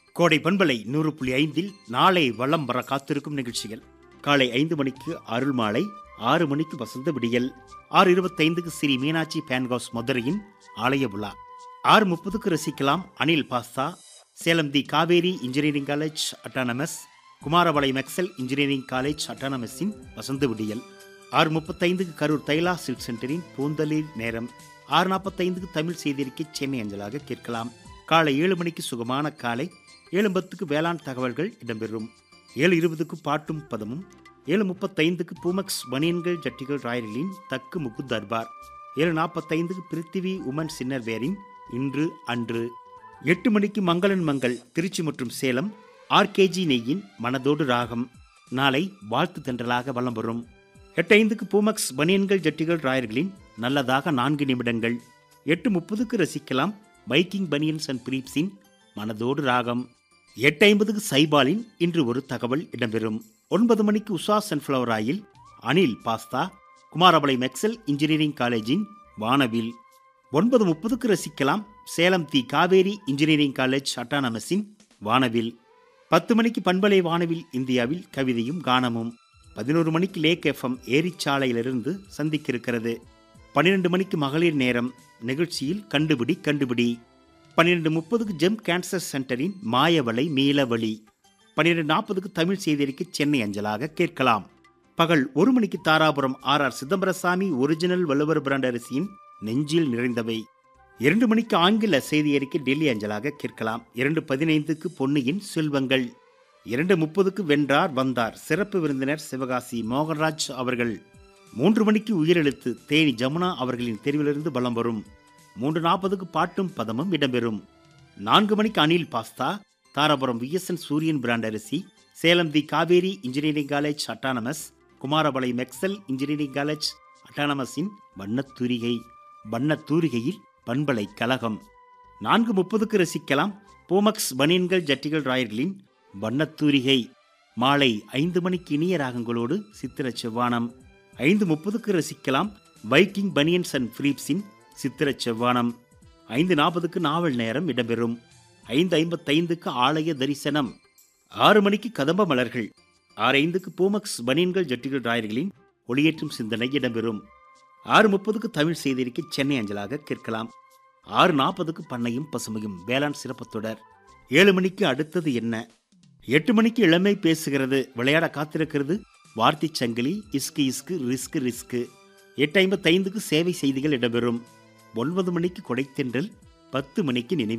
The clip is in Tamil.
கோடை பண்பலை நூறு புள்ளி ஐந்தில் நாளை வளம் வர காத்திருக்கும் நிகழ்ச்சிகள் காலை ஐந்து மணிக்கு அருள் மாலை ஆறு மணிக்கு வசந்த விடியல் ஆறு இருபத்தைந்துக்கு ஸ்ரீ மீனாட்சி பேன்காஸ் மதுரையின் ஆலய விழா ஆறு முப்பதுக்கு ரசிக்கலாம் Anil pasta Salem the Kaveri engineering college autonomous Kumarapalayam Excel engineering college அட்டானமஸின் வசந்த விடியல் ஆறு முப்பத்தைந்துக்கு கரூர் தைலா சில்க் சென்டரின் பூந்தளிர் நேரம் ஆறு நாற்பத்தைந்துக்கு தமிழ் செய்திருக்கை சென்னை அஞ்சலாக கேட்கலாம் காலை ஏழு மணிக்கு சுகமான காலை ஏழு பத்துக்கு வேளாண் தகவல்கள் இடம்பெறும் ஏழு இருபதுக்கு பாட்டும் பதமும் ஏழு முப்பத்தைந்துக்கு பூமக்ஸ் பனியன்கள் ஜட்டிகள் ராயலின் தக்கு முக்கு தர்பார் ஏழு நாற்பத்தைந்துக்கு பிருத்திவி உமன் சின்னர் வேரின் இன்று அன்று எட்டு மணிக்கு மங்களன் மங்கள் திருச்சி மற்றும் சேலம் ஆர்கேஜி நெய்யின் மனதோடு ராகம் நாளை வாழ்த்து தென்றலாக வலம் வரும் எட்டு ஐந்துக்கு பூமக்ஸ் பனியன்கள் ஜட்டிகள் ராயர்களின் நல்லதாக நான்கு நிமிடங்கள் எட்டு முப்பதுக்கு ரசிக்கலாம் பைக்கிங் பனியன்ஸ் அண்ட் பிரீப்ஸின் மனதோடு ராகம் எட்டு ஐம்பதுக்கு சைபாலின் இன்று ஒரு தகவல் இடம்பெறும் ஒன்பது மணிக்கு Usha sunflower oil Anil pasta Kumarapalayam Excel engineering காலேஜின் வானவில் ஒன்பது முப்பதுக்கு ரசிக்கலாம் Salem the Kaveri engineering college அட்டானமஸின் வானவில் பத்து மணிக்கு பண்பலை வானவில் இந்தியாவில் கவிதையும் கானமும் பதினோரு மணிக்கு லேக் எஃப்எம் ஏரிச்சாலையிலிருந்து சந்திக்க இருக்கிறது பன்னிரெண்டு மணிக்கு மகளிர் நேரம் நிகழ்ச்சியில் கண்டுபிடி கண்டுபிடி பன்னிரெண்டு முப்பதுக்கு ஜெம் கேன்சர் சென்டரின் மாயவளை மீளவழி பன்னிரெண்டு நாற்பதுக்கு தமிழ் செய்திக்கு சென்னை அஞ்சலாக கேட்கலாம் பகல் ஒரு மணிக்கு Dharapuram R R Chidambarasamy original Valluvar brand அரிசியின் நெஞ்சில் நிறைந்தவை இரண்டு மணிக்கு ஆங்கில செய்தி அறிக்கை டெல்லி அஞ்சலாக கேட்கலாம் இரண்டு பதினைந்துக்கு பொன்னியின் செல்வங்கள் இரண்டு முப்பதுக்கு வென்றார் வந்தார் சிறப்பு விருந்தினர் சிவகாசி மோகன்ராஜ் அவர்கள் மூன்று மணிக்கு உயிரெழுத்து தேனி ஜமுனா அவர்களின் தெரிவிலிருந்து பலம் வரும் மூன்று நாற்பதுக்கு பாட்டும் பதமும் இடம்பெறும் நான்கு மணிக்கு Anil pasta Dharapuram VSN Suriyan brand அரிசி Salem the Kaveri engineering college autonomous Kumarapalayam Excel engineering college அட்டானமஸின் வண்ணத்தூரிகை வண்ணத்தூரிகையில் பண்பலை கலகம் நான்கு முப்பதுக்கு ரசிக்கலாம் போமக்ஸ் பனியன்கள் ஜட்டிகள் ராயர்களின் வண்ணத்தூரிகை மாலை ஐந்து மணிக்கு இனிய ராகங்களோடு சித்திர செவ்வானம் ஐந்து முப்பதுக்கு ரசிக்கலாம் பைக்கிங் பனியன்ஸ் அண்ட் ஃபிலிப்ஸின் சித்திர செவ்வானம் ஐந்து நாற்பதுக்கு நாவல் நேரம் இடம்பெறும் ஐந்து ஐம்பத்தைந்துக்கு ஆலய தரிசனம் ஆறு மணிக்கு கதம்ப மலர்கள் ஆறு ஐந்துக்கு பூமக்ஸ் பனியன்கள் ஜட்டிகள் ராயர்களின் ஒளியேற்றும் சிந்தனை இடம்பெறும் ஆறு முப்பதுக்கு தமிழ் செய்திக்கு சென்னை அஞ்சலாக கேட்கலாம் ஆறு நாற்பதுக்கு பண்ணையும் பசுமையும் வேளாண் சிறப்பு தொடர் ஏழு மணிக்கு அடுத்தது என்ன எட்டு மணிக்கு இளமை பேசுகிறது விளையாட காத்திருக்கிறது வார்த்தை சங்கிலி இஸ்கு இஸ்கு ரிஸ்கு ரிஸ்கு எட்டு ஐம்பத்தைந்துக்கு சேவை செய்திகள் இடம்பெறும் ஒன்பது மணிக்கு கொடைத்தென்றல் பத்து மணிக்கு நினைவு